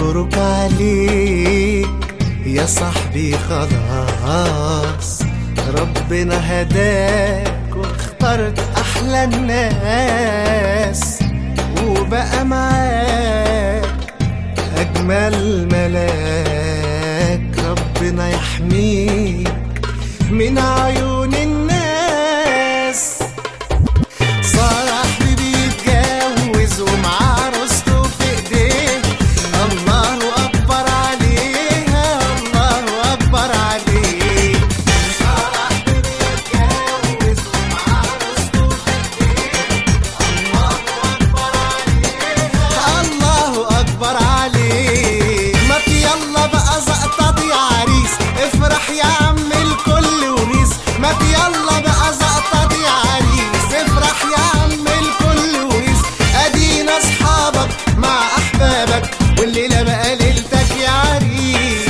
مبروك عليك يا صاحبي خلاص ربنا هداك واخترت احلى الناس وبقى معاك اجمل ملاك ربنا يحميك من عيون الناس صاحبي بيتجوز ومعاه عروسته في ايديه الله اكبر عليها الله اكبر عليه صاحبي بيتجوز ومعاه عروسته في ايديه الله اكبر عليه ما في يلا بقى زقطة يا عريس افرح يا عم الكل وريس ما في يلا بقى زقطة يا عريس افرح يا عم الكل وريس ادينا اصحابك مع احبابك والليلة بقى ليلتك يا عريس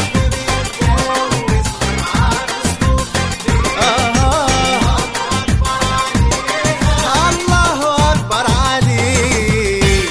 آه. الله اكبر عليك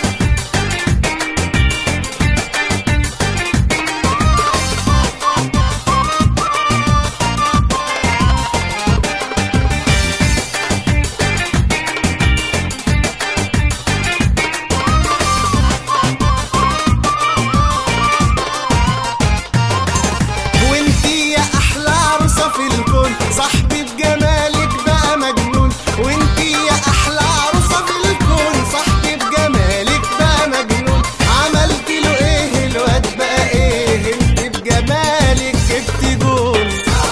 وانتي يا احلى عروسه في الكون صاحبي بجمالك بقى مجنون وانتي يا احلى عروسه في الكون صاحبي بجمالك بقى مجنون عملت له ايه الواد بقى ايه انت بجمالك جبت جون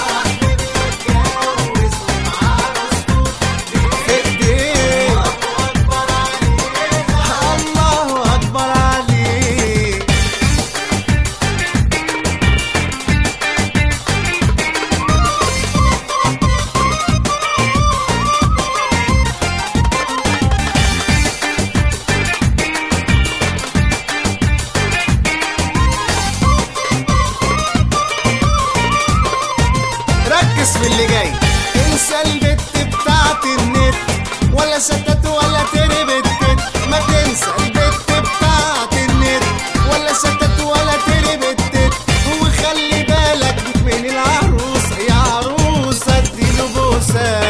في ايديه الله اكبر عليك ركز في اللي جاي انسى البت بتاعت النت ولا شتت ولا تربت ما تنسى البت بتاعت النت ولا شتت ولا تربت وخلي بالك من العروسة يا عروسة اديله بوسة